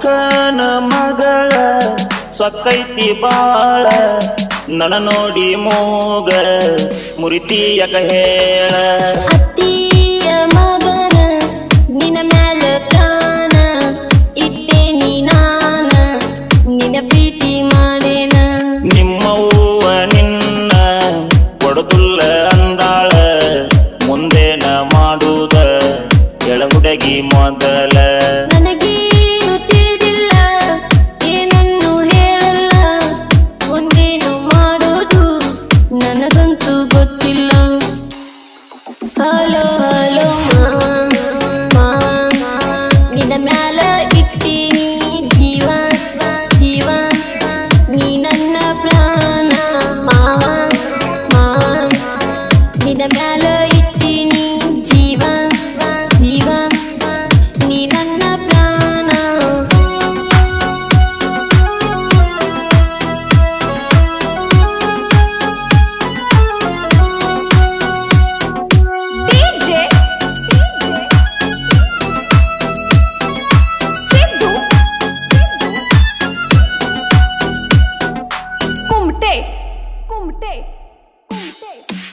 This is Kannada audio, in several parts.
ಅಕ್ಕನ ಮಗಳ ಸೊಕ್ಕೈತಿ ಬಾಳ ನನ ನೋಡಿ ಮೋಗ ಮುರಿತಿ ಯಾಕ ಹೇಳ ಅತ್ತಿಯ ಮಗನ ನಿನ್ನ ಮ್ಯಾಲ ಪ್ರಾಣ ಇಟ್ಟೆ ನೀ ನಾನ ನಿನ್ನ ಪ್ರೀತಿ ಮಾಡೇನ ನಿಮ್ಮವ್ವ ನಿನ್ನ ಕೊಡದುಲ್ಲ ಅಂದಾಳ ಮುಂದೇನ ಮಾಡುದ ಎಳ ಹುಡುಗಿ ಮೊದಲ ನನಗೇನು ತಿಳಿದಿಲ್ಲ ಏನನ್ನು ಹೇಳಲ್ಲ ಒಂದೇನು ಮಾಡೋದು ನನಗಂತೂ ಗೊತ್ತಿಲ್ಲ ಹಲೋ ಹಲೋ ಮಾವ ನಿನ್ನ ಮ್ಯಾಲ ಇಟ್ಟೀನಿ ಜೀವ ಜೀವ ನೀ ನನ್ನ ಪ್ರಾಣ ಮಾವ ಮಾವ ನಿನ್ನ ಮ್ಯಾಲ ಇಟ್ಟೀನಿ ಜೀವ ಜೀವ ನೀ ನನ್ನ ಪ್ರಾಣ DJ ಸಿದ್ದು ಕುಮಟೆ ಕುಮಟೆ ಕುಮಟೆ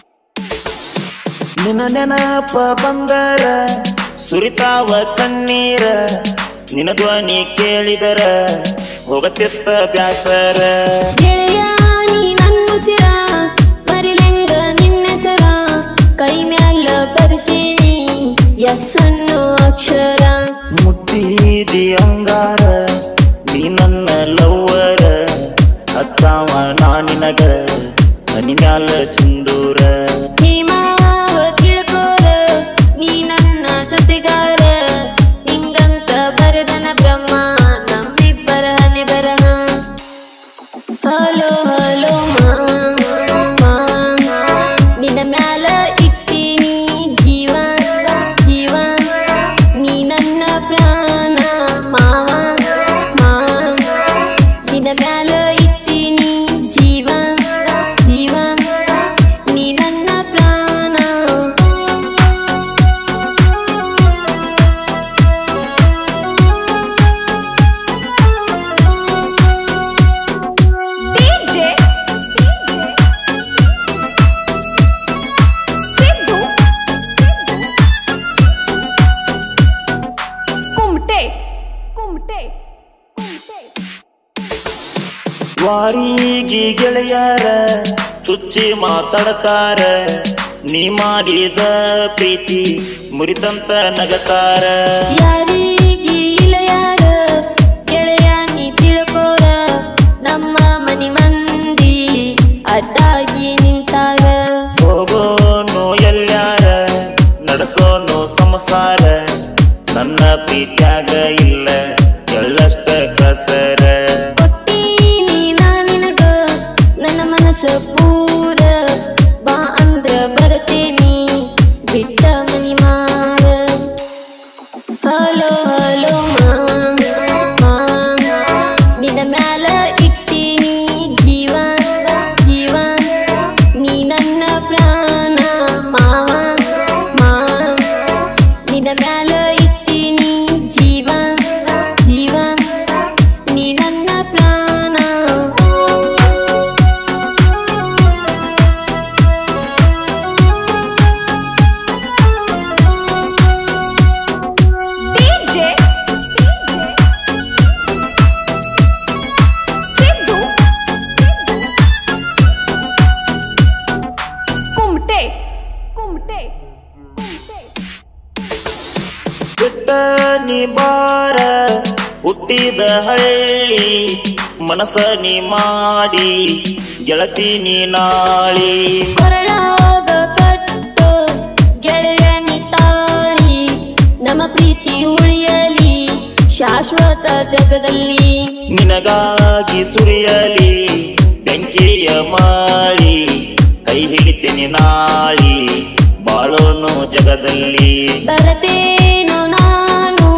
ನಿನ್ನ ನೆನಪ ಬಂದರ ಸುರಿತಾವ ಕಣ್ಣೀರ ನಿನ್ನ ಧ್ವನಿ ಕೇಳಿದರ ಹೋಗತಿತ್ತ ಬ್ಯಾಸರ ಗೆಳೆಯ ನೀ ನನ್ನುಸಿರ ಮರಿಲೆಂಗ ನಿನ್ನೆಸರ ಕೈ ಮ್ಯಾಲ ಪರಿಶೀನಿ ಎಸ್ ಅನ್ನೋ ಅಕ್ಷರ ಮುಟ್ಟಿದಿ ಅಂಗಾರ ನೀ ನನ್ನ ಲವ್ವರ ಹತ್ತಾವ ನಾ ನಿನಗ ಹನಿ ಮ್ಯಾಲ ಸಿಂಧೂರ ಹಿಮಾವ ತಿಳ್ಕೋರ ನೀ ನನ್ನ ಜೊತೆಗಾರ ಹಿಂಗಂತ ಬರೆದನ ಬ್ರಹ್ಮ ನಮ್ಮಿಬ್ಬರ ಹನೆ ಬರಹ ಹಲೋ ಹಲೋ ಮಾವ ನಿನ್ನ ಮ್ಯಾಲ ಇಟ್ಟೀನಿ ಜೀವ ಜೀವ ನೀ ನನ್ನ ಪ್ರಾಣ ಮಾವ ಮಾವ ನಿನ್ನ ಮ್ಯಾಲ ಇಟ್ಟೀನಿ ಜೀವ ಜೀವ ನೀ ನನ್ನ ಪ್ರಾಣ DJ ಸಿದ್ದು ಕುಮಟೆ ಕುಮಟೆ ಕುಮಟೆ ವಾರಿಗೆ ಗೆಳೆಯರ ಚುಚ್ಚಿ ಮಾತಾಡ್ತಾರ ನೀ ಮಾಡಿದ ಪ್ರೀತಿ ಮುರಿತಂತ ನಗತಾರ ಯಾರಿಗೆ ಇಲ್ಲ ಯಾರ ಗೆಳೆಯ ನೀ ತಿಳ್ಕೋರ ನಮ್ಮ ಮನಿ ಮಂದಿ ಅಡ್ಡಾಗಿ ನಿಂತಾರ ಹೋಗೋನು ಎಲ್ಲಾರ ನಡೆಸೋನು ಸಂಸಾರ ನನ್ನ ಪ್ರೀತ್ಯಾಗ ಇಲ್ಲ ಎಳ್ಳಷ್ಟ ಕಸರ ಕೊಟ್ಟೀನಿ ನಾ ನಿನಗ ನನ್ನ ಮನಸ್ಸ ಪೂರ ಬಾ ಅಂದ್ರ ಬರ್ತೇನಿ ಬಿಟ್ಟ ಮನಿ ಮಾರ ಹಲೋ ಹಲೋ ಮಾವ ನಿನ್ನ ಮ್ಯಾಲ ಇಟ್ಟೀನಿ ಜೀವ ಜೀವ ನೀ ನನ್ನ ಪ್ರಾಣ ಮಾವ ಮಾವ ನಿನ್ನ ಮ್ಯಾಲ ಇಟ್ಟೀನಿ ಜೀವ ಜೀವ ನೀ ನನ್ನ ಪ್ರಾಣ DJ ಸಿದ್ದು ಕುಮಟೆ ಕುಮಟೆ ಕುಮಟೆ ಬಿಟ್ಟ ನೀ ಬಾರ ಹುಟ್ಟಿದ ಹಳ್ಳಿ ಮನಸ ನೀ ಮಾಡಿ ಗೆಳತಿ ನೀ ನಾಳಿ ಕೊರಳಾಗ ಕಟ್ಟು ಗೆಳೆಯನಿ ತಾಳಿ ನಮ್ಮ ಪ್ರೀತಿ ಉಳಿಯಲಿ ಶಾಶ್ವತ ಜಗದಲ್ಲಿ ನಿನಗಾಗಿ ಸುರಿಯಲಿ ಬೆಂಕಿಯ ಮಾಡಿ ಕೈ ಹಿಡಿತೀನಿ ನಾಳಿ ಬಾಳೋನು ಜಗದಲ್ಲಿ ಬರತೇನು ನಾನು